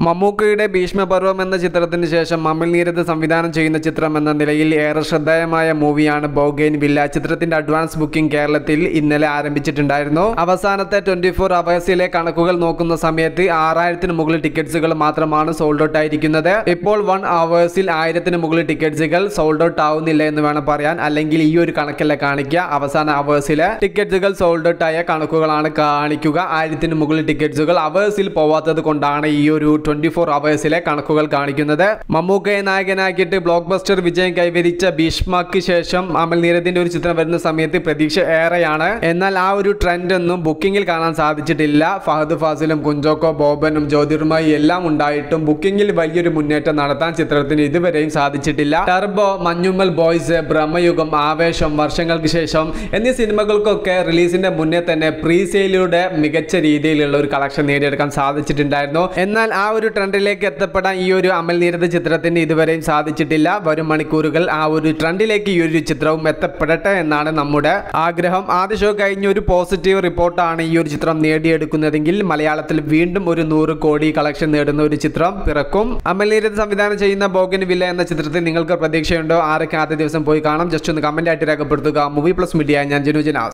മമ്മൂക്കയുടെ ഭീഷ്മപർവം എന്ന ചിത്രത്തിന് ശേഷം അമൽ നീരദ് സംവിധാനം ചെയ്യുന്ന ചിത്രം എന്ന നിലയിൽ ഏറെ ശ്രദ്ധേയമായ മൂവിയാണ് ബോഗൈൻ വില്ല ചിത്രത്തിന്റെ അഡ്വാൻസ് ബുക്കിംഗ് കേരളത്തിൽ ഇന്നലെ ആരംഭിച്ചിട്ടുണ്ടായിരുന്നു അവസാനത്തെ ട്വന്റി ഫോർ അവേഴ്സിലെ കണക്കുകൾ നോക്കുന്ന സമയത്ത് ആറായിരത്തിന് മുകളിൽ ടിക്കറ്റ്സുകൾ മാത്രമാണ് സോൾഡ് ഔട്ട് ആയിരിക്കുന്നത് ഇപ്പോൾ വൺ അവേഴ്സിൽ ആയിരത്തിന് മുകളിൽ ടിക്കറ്റ്സുകൾ സോൾഡ് ഔട്ട് ആവുന്നില്ല എന്ന് വേണം പറയാൻ അല്ലെങ്കിൽ ഈ ഒരു കണക്കല്ല കാണിക്കുക അവസാന അവേഴ്സിലെ ടിക്കറ്റ്സുകൾ സോൾഡ് ഔട്ട് ആയ കണക്കുകളാണ് കാണിക്കുക ആയിരത്തിന് മുകളിൽ ടിക്കറ്റ്സുകൾ അവേഴ്സിൽ പോവാത്തത് കൊണ്ടാണ് ഈ ഒരു ട്വന്റി ഫോർ അവേഴ്സിലെ കണക്കുകൾ കാണിക്കുന്നത് മമ്മൂക്കയെ നായകനാക്കിയിട്ട് ബ്ലോക്ക് ബസ്റ്റർ വിജയം കൈവരിച്ച ഭീഷ്മക്ക് ശേഷം അമൽ നീരദിന്റെ ഒരു ചിത്രം വരുന്ന സമയത്ത് പ്രതീക്ഷ ഏറെയാണ് എന്നാൽ ആ ഒരു ട്രെൻഡ് ഒന്നും ബുക്കിംഗിൽ കാണാൻ സാധിച്ചിട്ടില്ല ഫഹദ് ഫാസിലും കുഞ്ചോക്കോ ബോബനും ജ്യോതിർമായി എല്ലാം ഉണ്ടായിട്ടും ബുക്കിംഗിൽ വലിയൊരു മുന്നേറ്റം നടത്താൻ ചിത്രത്തിന് ഇതുവരെയും സാധിച്ചിട്ടില്ല ടർബോ മഞ്ഞുമ്മൽ ബോയ്സ് ബ്രഹ്മയുഗം ആവേശം വർഷങ്ങൾക്ക് ശേഷം എന്നീ സിനിമകൾക്കൊക്കെ റിലീസിന്റെ മുന്നേ തന്നെ പ്രീ സെയിലൂടെ മികച്ച രീതിയിലുള്ള ഒരു കളക്ഷൻ നേടിയെടുക്കാൻ സാധിച്ചിട്ടുണ്ടായിരുന്നു എന്നാൽ ആ ഒരു ട്രെൻഡിലേക്ക് എത്തപ്പെടാൻ ഈ ഒരു അമൽ നീരദ് ചിത്രത്തിന് ഇതുവരെയും സാധിച്ചിട്ടില്ല വരും മണിക്കൂറുകൾ ആ ഒരു ട്രെൻഡിലേക്ക് ഈ ഒരു ചിത്രവും എത്തപ്പെടട്ടെ എന്നാണ് നമ്മുടെ ആഗ്രഹം ആദ്യ ഷോ കഴിഞ്ഞ ഒരു പോസിറ്റീവ് റിപ്പോർട്ടാണ് ഈ ഒരു ചിത്രം നേടിയെടുക്കുന്നതെങ്കിൽ മലയാളത്തിൽ വീണ്ടും ഒരു നൂറ് കോടി കളക്ഷൻ നേടുന്ന ഒരു ചിത്രം പിറക്കും അമൽ നീരദ് സംവിധാനം ചെയ്യുന്ന ബോഗൻ വില്ല എന്ന ചിത്രത്തിൽ നിങ്ങൾക്ക് പ്രതീക്ഷയുണ്ടോ ആരൊക്കെ ആദ്യ ദിവസം പോയി കാണാം ജസ്റ്റ് ഒന്ന് കമന്റ് ആയിട്ട് രേഖപ്പെടുത്തുക മൂവി പ്ലസ് മീഡിയ ഞാൻ ജനുജനാസ്